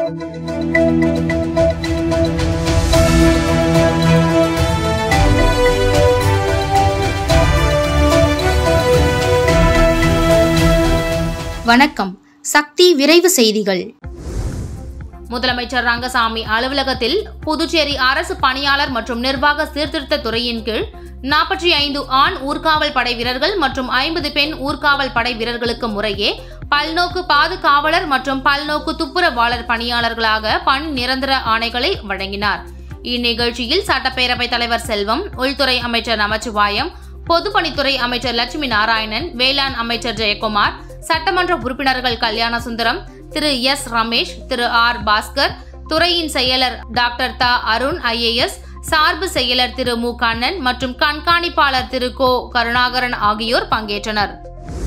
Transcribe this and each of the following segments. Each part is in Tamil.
வணக்கம் சக்தி விரைவு செய்திகள் முதலமைச்சர் ரங்கசாமி அலுவலகத்தில் புதுச்சேரி அரசு பணியாளர் மற்றும் நிர்வாக சீர்திருத்த துறையின் கீழ் நாற்பத்தி ஐந்து ஆண் ஊர்காவல் படை வீரர்கள் மற்றும் ஐம்பது பெண் ஊர்காவல் படை வீரர்களுக்கு முறையே பல்நோக்கு பாதுகாவலர் மற்றும் பல்நோக்கு துப்புரவாளர் பணியாளர்களாக பணி நிரந்தர ஆணைகளை வழங்கினார் இந்நிகழ்ச்சியில் சட்டப்பேரவைத் தலைவர் செல்வம் உள்துறை அமைச்சர் நமச்சிவாயம் பொதுப்பணித்துறை அமைச்சர் லட்சுமி நாராயணன் வேளாண் அமைச்சர் ஜெயக்குமார் சட்டமன்ற உறுப்பினர்கள் கல்யாண சுந்தரம் திரு எஸ் ரமேஷ் திரு ஆர் பாஸ்கர் துறையின் செயலர் டாக்டர் த அருண் ஐஏஎஸ் சார்பு செயலர் திரு மு கண்ணன் மற்றும் கண்காணிப்பாளர் திரு கோ கருணாகரன் ஆகியோர் பங்கேற்றனர்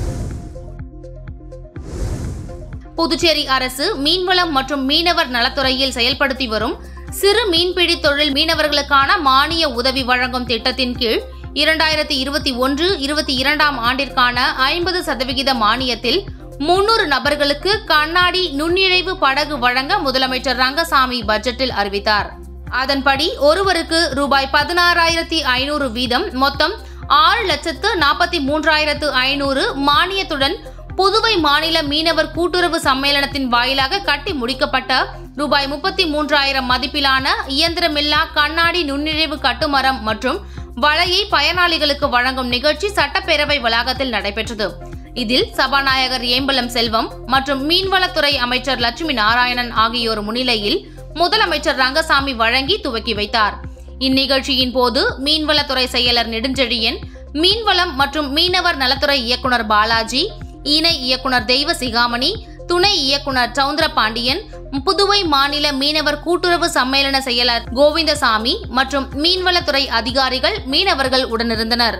புதுச்சேரி அரசு மீன்வளம் மற்றும் மீனவர் நலத்துறையில் செயல்படுத்தி வரும் சிறு மீன்பிடி தொழில் மீனவர்களுக்கான மானிய உதவி வழங்கும் திட்டத்தின் கீழ் இரண்டாயிரத்தி இருபத்தி ஒன்று இருபத்தி இரண்டாம் ஆண்டிற்கான ஐம்பது சதவிகித மானியத்தில் முன்னூறு நபர்களுக்கு கண்ணாடி நுண்ணிழைவு படகு வழங்க முதலமைச்சர் ரங்கசாமி பட்ஜெட்டில் அறிவித்தார் அதன்படி ஒருவருக்கு ரூபாய் பதினாறாயிரத்தி ஐநூறு வீதம் மொத்தம் ஆறு லட்சத்து நாற்பத்தி மூன்றாயிரத்து ஐநூறு மானியத்துடன் புதுவை மாநில மீனவர் கூட்டுறவு சம்மேளனத்தின் வாயிலாக கட்டி முடிக்கப்பட்ட ரூபாய் முப்பத்தி மூன்றாயிரம் மதிப்பிலான இயந்திரமில்லா கண்ணாடி நுண்ணிழைவு கட்டுமரம் மற்றும் வலையை பயனாளிகளுக்கு வழங்கும் நிகழ்ச்சி சட்டப்பேரவை வளாகத்தில் நடைபெற்றது இதில் சபாநாயகர் ஏம்பலம் செல்வம் மற்றும் மீன்வளத்துறை அமைச்சர் லட்சுமி நாராயணன் ஆகியோர் முன்னிலையில் முதலமைச்சர் ரங்கசாமி வழங்கி துவக்கி வைத்தார் இந்நிகழ்ச்சியின் போது மீன்வளத்துறை செயலர் நெடுஞ்செழியன் மீன்வளம் மற்றும் மீனவர் நலத்துறை இயக்குனர் பாலாஜி இணை இயக்குனர் தெய்வ சிகாமணி துணை இயக்குனர் சவுந்தரபாண்டியன் புதுவை மாநில மீனவர் கூட்டுறவு சம்மேளன செயலர் கோவிந்தசாமி மற்றும் மீன்வளத்துறை அதிகாரிகள் மீனவர்கள் உடனிருந்தனர்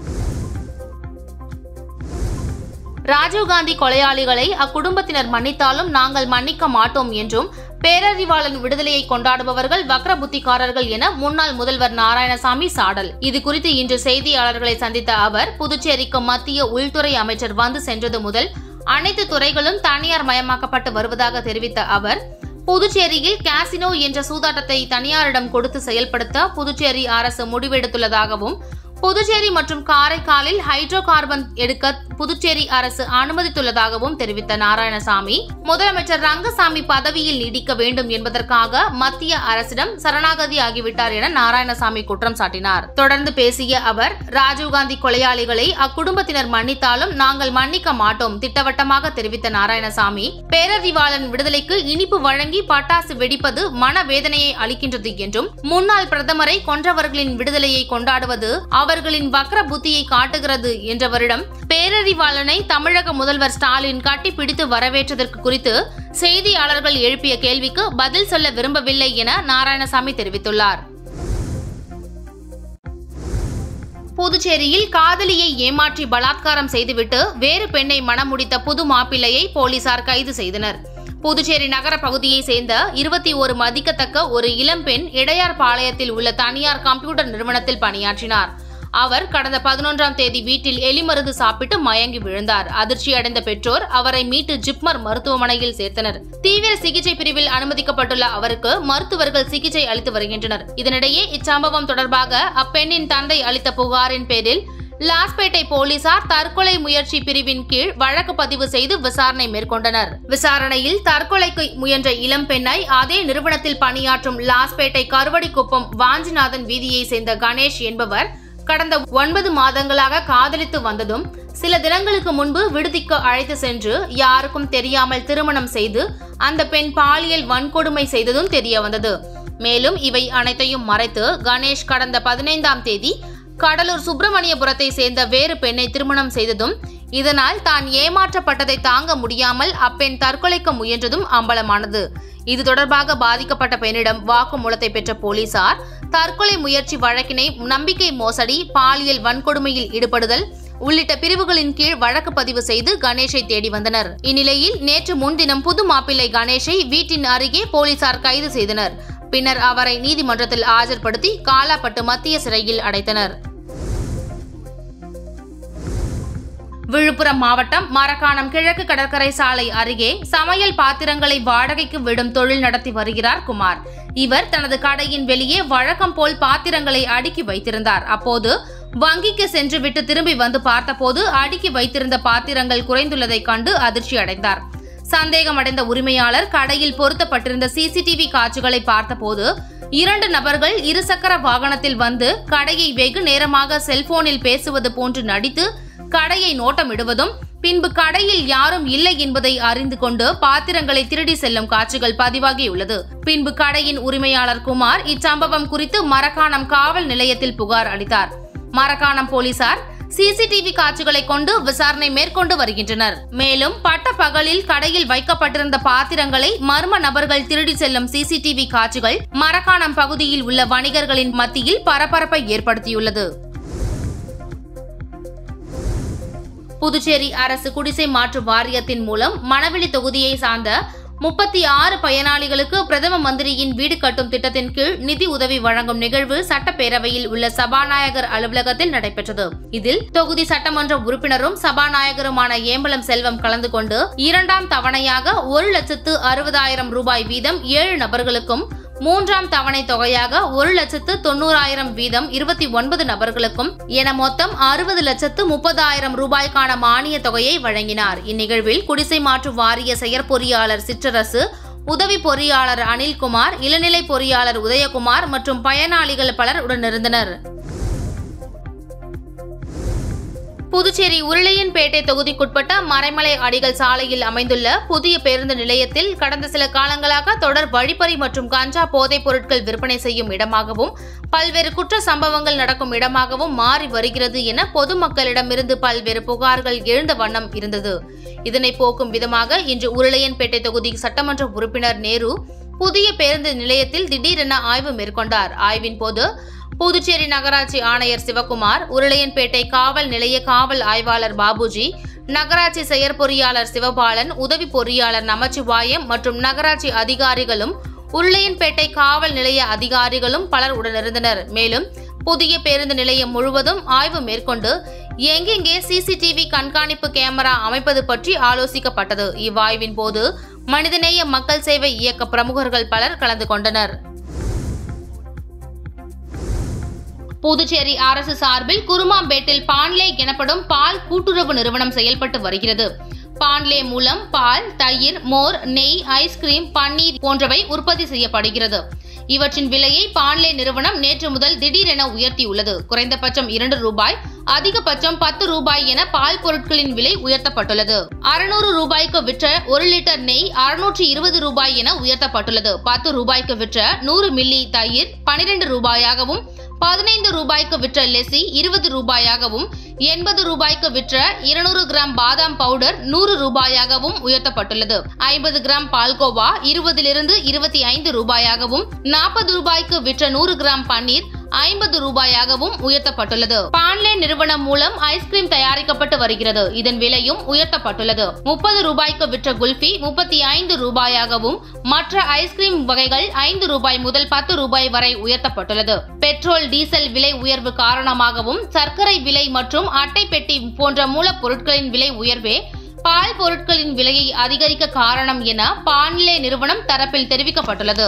ராஜீவ்காந்தி கொலையாளிகளை அக்குடும்பத்தினர் மன்னித்தாலும் நாங்கள் மன்னிக்க மாட்டோம் என்றும் பேரறிவாளன் விடுதலையை கொண்டாடுபவர்கள் வக்ர புத்திக்காரர்கள் என முன்னாள் முதல்வர் நாராயணசாமி சாடல் இது குறித்து இன்று செய்தியாளர்களை சந்தித்த அவர் புதுச்சேரிக்கு மத்திய உள்துறை அமைச்சர் வந்து சென்றது முதல் அனைத்து துறைகளும் தனியார் மயமாக்கப்பட்டு வருவதாக தெரிவித்த அவர் புதுச்சேரியில் காசினோ என்ற சூதாட்டத்தை தனியாரிடம் கொடுத்து செயல்படுத்த புதுச்சேரி அரசு முடிவெடுத்துள்ளதாகவும் புதுச்சேரி மற்றும் காரைக்காலில் ஹைட்ரோ கார்பன் எடுக்க புதுச்சேரி அரசு அனுமதித்துள்ளதாகவும் தெரிவித்த நாராயணசாமி முதலமைச்சர் ரங்கசாமி பதவியில் நீடிக்க வேண்டும் என்பதற்காக மத்திய அரசிடம் சரணாகதி ஆகிவிட்டார் என நாராயணசாமி குற்றம் சாட்டினார் தொடர்ந்து பேசிய அவர் ராஜீவ்காந்தி கொலையாளிகளை அக்குடும்பத்தினர் மன்னித்தாலும் நாங்கள் மன்னிக்க மாட்டோம் திட்டவட்டமாக தெரிவித்த நாராயணசாமி பேரறிவாளன் விடுதலைக்கு இனிப்பு வழங்கி பட்டாசு வெடிப்பது மனவேதனையை அளிக்கின்றது என்றும் முன்னாள் பிரதமரை கொன்றவர்களின் விடுதலையை கொண்டாடுவது அவர்களின் வக்ர புத்தியை காட்டுகிறது என்றவரிடம் பேரறிவாளனை தமிழக முதல்வர் ஸ்டாலின் கட்டிப்பிடித்து வரவேற்றதற்கு குறித்து செய்தியாளர்கள் எழுப்பிய கேள்விக்கு பதில் சொல்ல விரும்பவில்லை என நாராயணசாமி தெரிவித்துள்ளார் புதுச்சேரியில் காதலியை ஏமாற்றி பலாத்காரம் செய்துவிட்டு வேறு பெண்ணை மணமுடித்த புது மாப்பிள்ளையை போலீசார் கைது செய்தனர் புதுச்சேரி நகர பகுதியை சேர்ந்த இருபத்தி ஒரு மதிக்கத்தக்க ஒரு இளம்பெண் இடையார் பாளையத்தில் உள்ள தனியார் கம்ப்யூட்டர் நிறுவனத்தில் பணியாற்றினார் அவர் கடந்த பதினொன்றாம் தேதி வீட்டில் எலிமருந்து சாப்பிட்டு மயங்கி விழுந்தார் அதிர்ச்சி அடைந்த பெற்றோர் அவரை மீட்டு ஜிப்மர் மருத்துவமனையில் சேர்த்தனர் தீவிர சிகிச்சை பிரிவில் அனுமதிக்கப்பட்டுள்ள அவருக்கு மருத்துவர்கள் சிகிச்சை அளித்து வருகின்றனர் இதனிடையே இச்சம்பவம் தொடர்பாக அப்பெண்ணின் தந்தை அளித்த புகாரின் பேரில் லாஸ்பேட்டை போலீசார் தற்கொலை முயற்சி பிரிவின் கீழ் வழக்கு பதிவு செய்து விசாரணை மேற்கொண்டனர் விசாரணையில் தற்கொலைக்கு முயன்ற இளம்பெண்ணை அதே நிறுவனத்தில் பணியாற்றும் லாஸ்பேட்டை கருவடிக்குப்பம் வாஞ்சிநாதன் வீதியை சேர்ந்த கணேஷ் என்பவர் கடந்த ஒன்பது மாதங்களாக காதலித்து வந்ததும் சில தினங்களுக்கு முன்பு விடுதிக்கு அழைத்து சென்று யாருக்கும் தெரியாமல் திருமணம் செய்து அந்த பெண் பாலியல் வன்கொடுமை செய்ததும் தெரிய வந்தது மேலும் இவை அனைத்தையும் மறைத்து கணேஷ் கடந்த பதினைந்தாம் தேதி கடலூர் சுப்பிரமணியபுரத்தை சேர்ந்த வேறு பெண்ணை திருமணம் செய்ததும் இதனால் தான் ஏமாற்றப்பட்டதை தாங்க முடியாமல் அப்பெண் தற்கொலைக்க முயன்றதும் அம்பலமானது இது தொடர்பாக பாதிக்கப்பட்ட பெண்ணிடம் வாக்குமூலத்தை பெற்ற போலீசார் தற்கொலை முயற்சி வழக்கினை நம்பிக்கை மோசடி பாலியல் வன்கொடுமையில் ஈடுபடுதல் உள்ளிட்ட பிரிவுகளின் கீழ் வழக்கு பதிவு செய்து கணேஷை தேடி வந்தனர் இந்நிலையில் நேற்று முன்தினம் புது மாப்பிள்ளை கணேஷை வீட்டின் அருகே போலீசார் கைது செய்தனர் பின்னர் அவரை நீதிமன்றத்தில் ஆஜர்படுத்தி காலாப்பட்டு மத்திய சிறையில் அடைத்தனர் விழுப்புரம் மாவட்டம் மரக்காணம் கிழக்கு கடற்கரை சாலை அருகே சமையல் பாத்திரங்களை வாடகைக்கு விடும் தொழில் நடத்தி வருகிறார் குமார் இவர் தனது கடையின் வெளியே வழக்கம் போல் பாத்திரங்களை அடுக்கி வைத்திருந்தார் அப்போது வங்கிக்கு சென்றுவிட்டு திரும்பி வந்து பார்த்தபோது அடுக்கி வைத்திருந்த பாத்திரங்கள் குறைந்துள்ளதைக் கண்டு அதிர்ச்சி அடைந்தார் சந்தேகமடைந்த உரிமையாளர் கடையில் பொருத்தப்பட்டிருந்த சிசிடிவி காட்சிகளை பார்த்தபோது இரண்டு நபர்கள் இருசக்கர வாகனத்தில் வந்து கடையை வெகு நேரமாக செல்போனில் பேசுவது போன்று நடித்து கடையை நோட்டமிடுவதும் பின்பு கடையில் யாரும் இல்லை என்பதை அறிந்து கொண்டு பாத்திரங்களை திருடி செல்லும் காட்சிகள் பதிவாகியுள்ளது பின்பு கடையின் உரிமையாளர் குமார் இச்சம்பவம் குறித்து மரக்காணம் காவல் நிலையத்தில் புகார் அளித்தார் மரக்காணம் போலீசார் சிசிடிவி காட்சிகளை கொண்டு விசாரணை மேற்கொண்டு வருகின்றனர் மேலும் பட்ட பகலில் கடையில் வைக்கப்பட்டிருந்த பாத்திரங்களை மர்ம நபர்கள் திருடி செல்லும் சிசிடிவி காட்சிகள் மரக்காணம் பகுதியில் உள்ள வணிகர்களின் மத்தியில் பரபரப்பை ஏற்படுத்தியுள்ளது புதுச்சேரி அரசு குடிசை மாற்று வாரியத்தின் மூலம் மணவெளி தொகுதியை சார்ந்த முப்பத்தி ஆறு பயனாளிகளுக்கு பிரதம மந்திரியின் வீடு கட்டும் திட்டத்தின் கீழ் நிதி உதவி வழங்கும் நிகழ்வு சட்டப்பேரவையில் உள்ள சபாநாயகர் அலுவலகத்தில் நடைபெற்றது இதில் தொகுதி சட்டமன்ற உறுப்பினரும் சபாநாயகருமான ஏம்பலம் செல்வம் கலந்து கொண்டு இரண்டாம் தவணையாக ஒரு லட்சத்து அறுபதாயிரம் ரூபாய் வீதம் ஏழு நபர்களுக்கும் மூன்றாம் தவணை தொகையாக ஒரு லட்சத்து தொண்ணூறாயிரம் வீதம் இருபத்தி ஒன்பது நபர்களுக்கும் என மொத்தம் அறுபது லட்சத்து முப்பதாயிரம் ரூபாய்க்கான மானிய தொகையை வழங்கினார் இந்நிகழ்வில் குடிசை மாற்று வாரிய செயற்பொறியாளர் சிற்றரசு உதவி பொறியாளர் அனில்குமார் இளநிலை பொறியாளர் உதயகுமார் மற்றும் பயனாளிகள் பலர் உடனிருந்தனர் புதுச்சேரி உருளையன்பேட்டை தொகுதிக்குட்பட்ட மறைமலை அடிகள் சாலையில் அமைந்துள்ள புதிய பேருந்து நிலையத்தில் கடந்த சில காலங்களாக தொடர் வழிப்பறி மற்றும் கஞ்சா போதைப் பொருட்கள் விற்பனை செய்யும் இடமாகவும் பல்வேறு குற்ற சம்பவங்கள் நடக்கும் இடமாகவும் மாறி வருகிறது என பொதுமக்களிடமிருந்து பல்வேறு புகார்கள் எழுந்த வண்ணம் இருந்தது இதனை போக்கும் விதமாக இன்று உருளையன்பேட்டை தொகுதி சட்டமன்ற உறுப்பினர் நேரு புதிய பேருந்து நிலையத்தில் திடீரென ஆய்வு மேற்கொண்டார் ஆய்வின் போது புதுச்சேரி நகராட்சி ஆணையர் சிவகுமார் உருளையன்பேட்டை காவல் நிலைய காவல் ஆய்வாளர் பாபுஜி நகராட்சி செயற்பொறியாளர் சிவபாலன் உதவி பொறியாளர் நமச்சிவாயம் மற்றும் நகராட்சி அதிகாரிகளும் உருளையன்பேட்டை காவல் நிலைய அதிகாரிகளும் பலர் உடனிருந்தனர் மேலும் புதிய பேருந்து நிலையம் முழுவதும் ஆய்வு மேற்கொண்டு எங்கெங்கே சிசிடிவி கண்காணிப்பு கேமரா அமைப்பது பற்றி ஆலோசிக்கப்பட்டது இவ்வாய்வின் போது மனிதநேய மக்கள் சேவை இயக்க பிரமுகர்கள் பலர் கலந்து கொண்டனர் புதுச்சேரி அரசு சார்பில் குருமாம்பேட்டில் பான்லே எனப்படும் பால் கூட்டுறவு நிறுவனம் செயல்பட்டு வருகிறது பான்லே மூலம் பால் தயிர் மோர் நெய் ஐஸ்கிரீம் பன்னீர் போன்றவை உற்பத்தி செய்யப்படுகிறது இவற்றின் விலையை பான்லே நிறுவனம் நேற்று முதல் திடீரென உயர்த்தியுள்ளது குறைந்தபட்சம் இரண்டு ரூபாய் அதிகபட்சம் பத்து ரூபாய் என பால் பொருட்களின் விலை உயர்த்தப்பட்டுள்ளது அறுநூறு ரூபாய்க்கு விற்ற ஒரு லிட்டர் நெய் அறுநூற்றி இருபது ரூபாய் என உயர்த்தப்பட்டுள்ளது பத்து ரூபாய்க்கு விற்ற நூறு மில்லி தயிர் பனிரெண்டு ரூபாயாகவும் பதினைந்து ரூபாய்க்கு விற்ற லெசி இருபது ரூபாயாகவும் எண்பது ரூபாய்க்கு விற்ற இருநூறு கிராம் பாதாம் பவுடர் நூறு ரூபாயாகவும் உயர்த்தப்பட்டுள்ளது ஐம்பது கிராம் பால்கோவா இருபதிலிருந்து இருபத்தி ஐந்து ரூபாயாகவும் நாற்பது ரூபாய்க்கு விற்ற நூறு கிராம் பன்னீர் ஐம்பது ரூபாயாகவும் உயர்த்தப்பட்டுள்ளது பான்லே நிறுவனம் மூலம் ஐஸ்கிரீம் தயாரிக்கப்பட்டு வருகிறது இதன் விலையும் உயர்த்தப்பட்டுள்ளது முப்பது ரூபாய்க்கு விற்ற குல்ஃபி முப்பத்தி ஐந்து ரூபாயாகவும் மற்ற ஐஸ்கிரீம் வகைகள் ஐந்து ரூபாய் முதல் பத்து ரூபாய் வரை உயர்த்தப்பட்டுள்ளது பெட்ரோல் டீசல் விலை உயர்வு காரணமாகவும் சர்க்கரை விலை மற்றும் அட்டை பெட்டி போன்ற மூலப்பொருட்களின் விலை உயர்வே பால் பொருட்களின் விலையை அதிகரிக்க காரணம் என பான்லே நிறுவனம் தரப்பில் தெரிவிக்கப்பட்டுள்ளது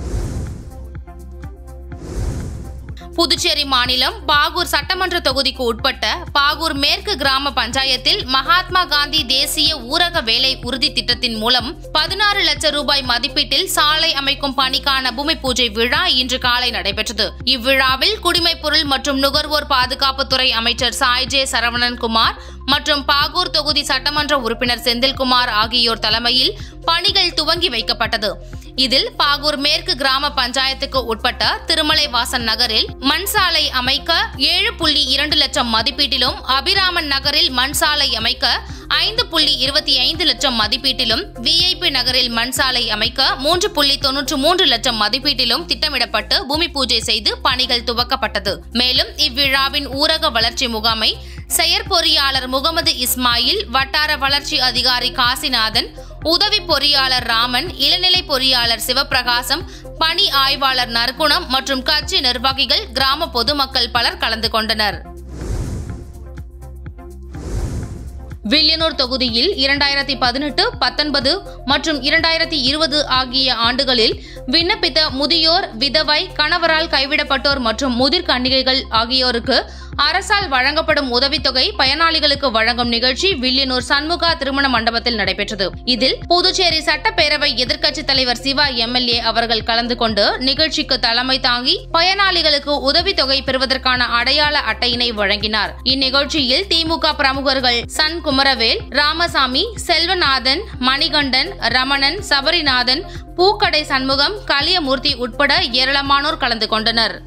புதுச்சேரி மாநிலம் பாகூர் சட்டமன்ற தொகுதிக்கு உட்பட்ட பாகூர் மேற்கு கிராம பஞ்சாயத்தில் மகாத்மா காந்தி தேசிய ஊரக வேலை உறுதி திட்டத்தின் மூலம் பதினாறு லட்சம் ரூபாய் மதிப்பீட்டில் சாலை அமைக்கும் பணிக்கான பூமி பூஜை விழா இன்று காலை நடைபெற்றது இவ்விழாவில் குடிமைப் பொருள் மற்றும் நுகர்வோர் பாதுகாப்புத்துறை அமைச்சர் சாய் ஜே சரவணன் குமார் மற்றும் பாகூர் தொகுதி சட்டமன்ற உறுப்பினர் செந்தில்குமார் ஆகியோர் தலைமையில் பணிகள் துவங்கி வைக்கப்பட்டது இதில் பாகூர் மேற்கு கிராம பஞ்சாயத்துக்கு உட்பட்ட திருமலை வாசன் நகரில் மண் சாலை அமைக்க ஏழு புள்ளி இரண்டு லட்சம் மதிப்பீட்டிலும் அபிராமன் நகரில் மண் சாலை அமைக்க ஐந்து புள்ளி இருபத்தி ஐந்து லட்சம் மதிப்பீட்டிலும் விஐபி நகரில் மண் சாலை அமைக்க மூன்று புள்ளி தொன்னூற்று மூன்று லட்சம் மதிப்பீட்டிலும் திட்டமிடப்பட்டு பூமி பூஜை செய்து பணிகள் துவக்கப்பட்டது மேலும் இவ்விழாவின் ஊரக வளர்ச்சி முகாமை செயற்பொறியாளர் முகமது இஸ்மாயில் வட்டார வளர்ச்சி அதிகாரி காசிநாதன் உதவி பொறியாளர் ராமன் இளநிலை பொறியாளர் சிவபிரகாசம் பணி ஆய்வாளர் நற்குணம் மற்றும் கட்சி நிர்வாகிகள் கிராம பொதுமக்கள் பலர் கலந்து கொண்டனர் வில்லியனூர் தொகுதியில் இரண்டாயிரத்தி பதினெட்டு பத்தொன்பது மற்றும் இரண்டாயிரத்தி இருபது ஆகிய ஆண்டுகளில் விண்ணப்பித்த முதியோர் விதவை கணவரால் கைவிடப்பட்டோர் மற்றும் முதிர் கன்னிகைகள் ஆகியோருக்கு அரசால் வழங்கப்படும் உதவித்தொகை பயனாளிகளுக்கு வழங்கும் நிகழ்ச்சி வில்லியனூர் சண்முகா திருமண மண்டபத்தில் நடைபெற்றது இதில் புதுச்சேரி சட்டப்பேரவை எதிர்க்கட்சித் தலைவர் சிவா எம்எல்ஏ அவர்கள் கலந்து கொண்டு நிகழ்ச்சிக்கு தலைமை தாங்கி பயனாளிகளுக்கு உதவித்தொகை பெறுவதற்கான அடையாள அட்டையினை வழங்கினார் இந்நிகழ்ச்சியில் திமுக பிரமுகர்கள் சன் குமரவேல் ராமசாமி செல்வநாதன் மணிகண்டன் ரமணன் சபரிநாதன் பூக்கடை சண்முகம் கலியமூர்த்தி உட்பட ஏராளமானோர் கலந்து கொண்டனர்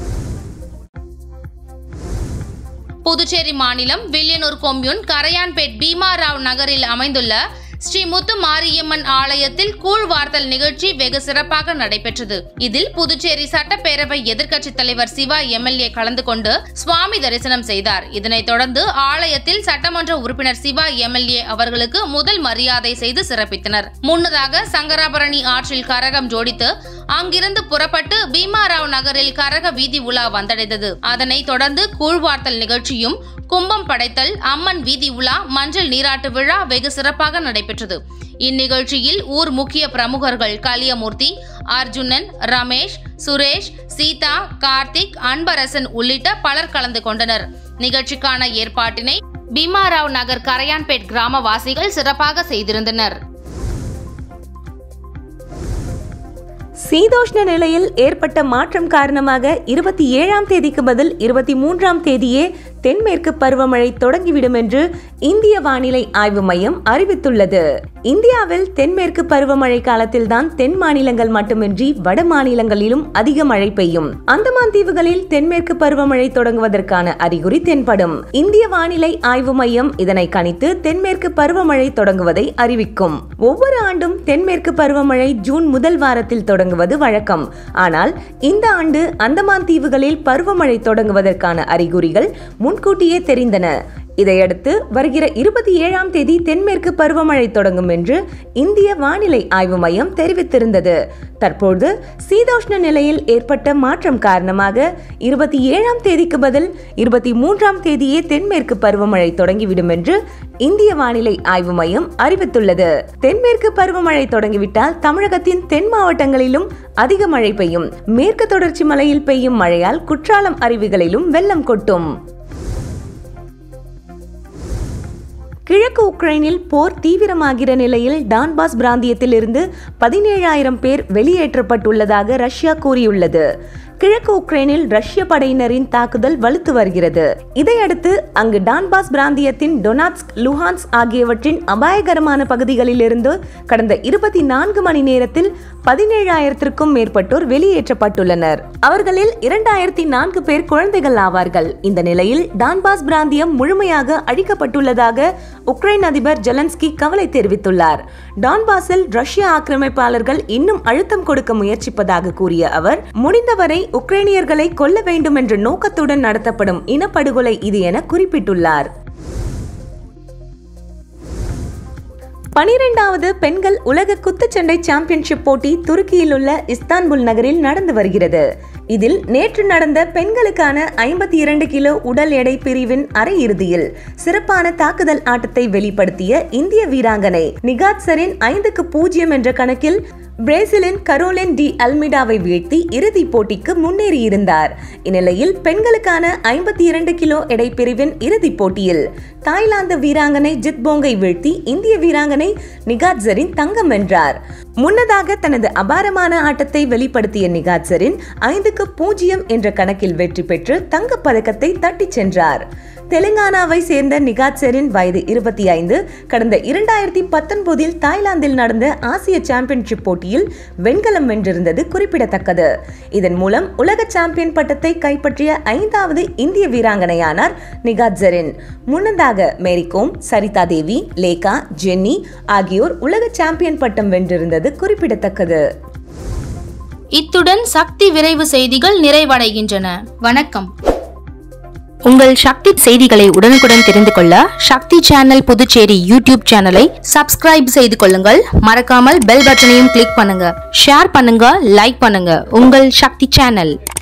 புதுச்சேரி மாநிலம் வில்லியனூர் கொம்யூன் கரையான்பேட் பீமாராவ் நகரில் அமைந்துள்ள ஸ்ரீ முத்து மாரியம்மன் ஆலயத்தில் கூழ்வார்த்தல் நிகழ்ச்சி வெகு சிறப்பாக நடைபெற்றது இதில் புதுச்சேரி சட்டப்பேரவை எதிர்க்கட்சித் தலைவர் சிவா எம்எல்ஏ கலந்து கொண்டு சுவாமி தரிசனம் செய்தார் இதனைத் தொடர்ந்து ஆலயத்தில் சட்டமன்ற உறுப்பினர் சிவா எம்எல்ஏ அவர்களுக்கு முதல் மரியாதை செய்து சிறப்பித்தனர் முன்னதாக சங்கராபரணி ஆற்றில் கரகம் ஜோடித்து அங்கிருந்து புறப்பட்டு பீமாராவ் நகரில் கரக வீதி உலா வந்தடைந்தது அதனைத் தொடர்ந்து கூழ்வார்த்தல் நிகழ்ச்சியும் கும்பம் படைத்தல் அம்மன் வீதி உலா மஞ்சள் நீராட்டு விழா வெகு சிறப்பாக நடைபெற்றது இந்நிகழ்ச்சியில் ஊர் முக்கிய பிரமுகர்கள் கலியமூர்த்தி அர்ஜுனன் ரமேஷ் சுரேஷ் சீதா கார்த்திக் அன்பரசன் உள்ளிட்ட பலர் கலந்து கொண்டனர் நிகழ்ச்சிக்கான ஏற்பாட்டினை பீமாராவ் நகர் கரையான்பேட் கிராமவாசிகள் சிறப்பாக செய்திருந்தனர் சீதோஷ்ண நிலையில் ஏற்பட்ட மாற்றம் காரணமாக இருபத்தி ஏழாம் தேதிக்கு பதில் இருபத்தி மூன்றாம் தேதியே தென்மேற்கு பருவமழை தொடங்கிவிடும் என்று இந்திய வானிலை ஆய்வு மையம் அறிவித்துள்ளது இந்தியாவில் தென்மேற்கு பருவமழை காலத்தில்தான் தென் மாநிலங்கள் மட்டுமின்றி வட மாநிலங்களிலும் அதிக மழை பெய்யும் அந்தமான் தீவுகளில் தென்மேற்கு பருவமழை தொடங்குவதற்கான அறிகுறி தென்படும் இந்திய வானிலை ஆய்வு மையம் இதனை கணித்து தென்மேற்கு பருவமழை தொடங்குவதை அறிவிக்கும் ஒவ்வொரு ஆண்டும் தென்மேற்கு பருவமழை ஜூன் முதல் வாரத்தில் தொடங்குவது வழக்கம் ஆனால் இந்த ஆண்டு அந்தமான் தீவுகளில் பருவமழை தொடங்குவதற்கான அறிகுறிகள் முன்கூட்டியே தெரிந்தன இதையடுத்து வருகிற இருபத்தி ஏழாம் தேதி தென்மேற்கு பருவமழை தொடங்கும் என்று இந்திய வானிலை ஆய்வு மையம் தெரிவித்திருந்தது தற்போது சீதோஷ்ண நிலையில் ஏற்பட்ட மாற்றம் காரணமாக இருபத்தி ஏழாம் தேதிக்கு பதில் இருபத்தி மூன்றாம் தேதியே தென்மேற்கு பருவமழை தொடங்கிவிடும் என்று இந்திய வானிலை ஆய்வு மையம் அறிவித்துள்ளது தென்மேற்கு பருவமழை தொடங்கிவிட்டால் தமிழகத்தின் தென் மாவட்டங்களிலும் அதிக மழை பெய்யும் மேற்கு தொடர்ச்சி மலையில் பெய்யும் மழையால் குற்றாலம் அருவிகளிலும் வெள்ளம் கொட்டும் கிழக்கு உக்ரைனில் போர் தீவிரமாகிற நிலையில் டான்பாஸ் பிராந்தியத்தில் இருந்து பதினேழாயிரம் பேர் வெளியேற்றப்பட்டுள்ளதாக ரஷ்யா கூறியுள்ளது கிழக்கு உக்ரைனில் ரஷ்ய படையினரின் தாக்குதல் வலுத்து வருகிறது இதையடுத்து அங்கு டான்பாஸ் பிராந்தியத்தின் டொனாட்ஸ்க் லுஹான்ஸ் ஆகியவற்றின் அபாயகரமான பகுதிகளில் இருந்து கடந்த இருபத்தி நான்கு மணி நேரத்தில் பதினேழாயிரத்திற்கும் மேற்பட்டோர் வெளியேற்றப்பட்டுள்ளனர் அவர்களில் இரண்டாயிரத்தி நான்கு பேர் குழந்தைகள் ஆவார்கள் இந்த நிலையில் டான்பாஸ் பிராந்தியம் முழுமையாக அழிக்கப்பட்டுள்ளதாக உக்ரைன் அதிபர் ஜெலன்ஸ்கி கவலை தெரிவித்துள்ளார் டான்பாஸில் ரஷ்ய ஆக்கிரமிப்பாளர்கள் இன்னும் அழுத்தம் கொடுக்க முயற்சிப்பதாக கூறிய அவர் முடிந்தவரை உக்ரைனியர்களை கொல்ல வேண்டும் என்ற நோக்கத்துடன் நடத்தப்படும் இனப்படுகொலை இது என குறிப்பிட்டுள்ளார் பனிரெண்டாவது பெண்கள் உலக குத்துச்சண்டை சாம்பியன்ஷிப் போட்டி துருக்கியில் உள்ள இஸ்தான்புல் நகரில் நடந்து வருகிறது இதில் நேற்று நடந்த பெண்களுக்கான ஐம்பத்தி இரண்டு கிலோ உடல் எடை பிரிவின் அரையிறுதியில் சிறப்பான தாக்குதல் ஆட்டத்தை வெளிப்படுத்திய இந்திய வீராங்கனை நிகாத் சரின் ஐந்துக்கு பூஜ்ஜியம் என்ற கணக்கில் பிரேசிலின் கரோலின் டி அல்மிடாவை வீழ்த்தி இறுதிப் போட்டிக்கு முன்னேறியிருந்தார் இந்நிலையில் பெண்களுக்கான ஐம்பத்தி இரண்டு கிலோ எடை பிரிவின் இறுதிப் போட்டியில் தாய்லாந்து வீராங்கனை ஜித்போங்கை வீழ்த்தி இந்திய வீராங்கனை நிகாட்சரின் தங்கம் வென்றார் முன்னதாக தனது அபாரமான ஆட்டத்தை வெளிப்படுத்திய நிகாட்சரின் ஐந்துக்கு பூஜ்ஜியம் என்ற கணக்கில் வெற்றி பெற்று தங்கப் பதக்கத்தை தட்டிச் சென்றார் தெலுங்கானாவை சேர்ந்த நிகாட்சரின் வயது இருபத்தி ஐந்து கடந்த இரண்டாயிரத்தி பத்தொன்பதில் தாய்லாந்தில் நடந்த ஆசிய சாம்பியன்ஷிப் போட்டியில் வெண்கலம் வென்றிருந்தது குறிப்பிடத்தக்கது இதன் மூலம் உலக சாம்பியன் பட்டத்தை கைப்பற்றிய ஐந்தாவது இந்திய வீராங்கனையானார் நிகாட்சரின் முன்னதாக மேரிகோம் சரிதா தேவி லேகா ஜென்னி ஆகியோர் உலக சாம்பியன் பட்டம் வென்றிருந்தது குறிப்பிடத்தக்கது இத்துடன் சக்தி விரைவு செய்திகள் நிறைவடைகின்றன வணக்கம் உங்கள் சக்தி செய்திகளை உடனுக்குடன் தெரிந்து கொள்ள சக்தி சேனல் புதுச்சேரி யூடியூப் சேனலை சப்ஸ்கிரைப் செய்து கொள்ளுங்கள் மறக்காமல் பெல் பட்டனையும் கிளிக் பண்ணுங்க ஷேர் பண்ணுங்க லைக் பண்ணுங்க உங்கள் சக்தி சேனல்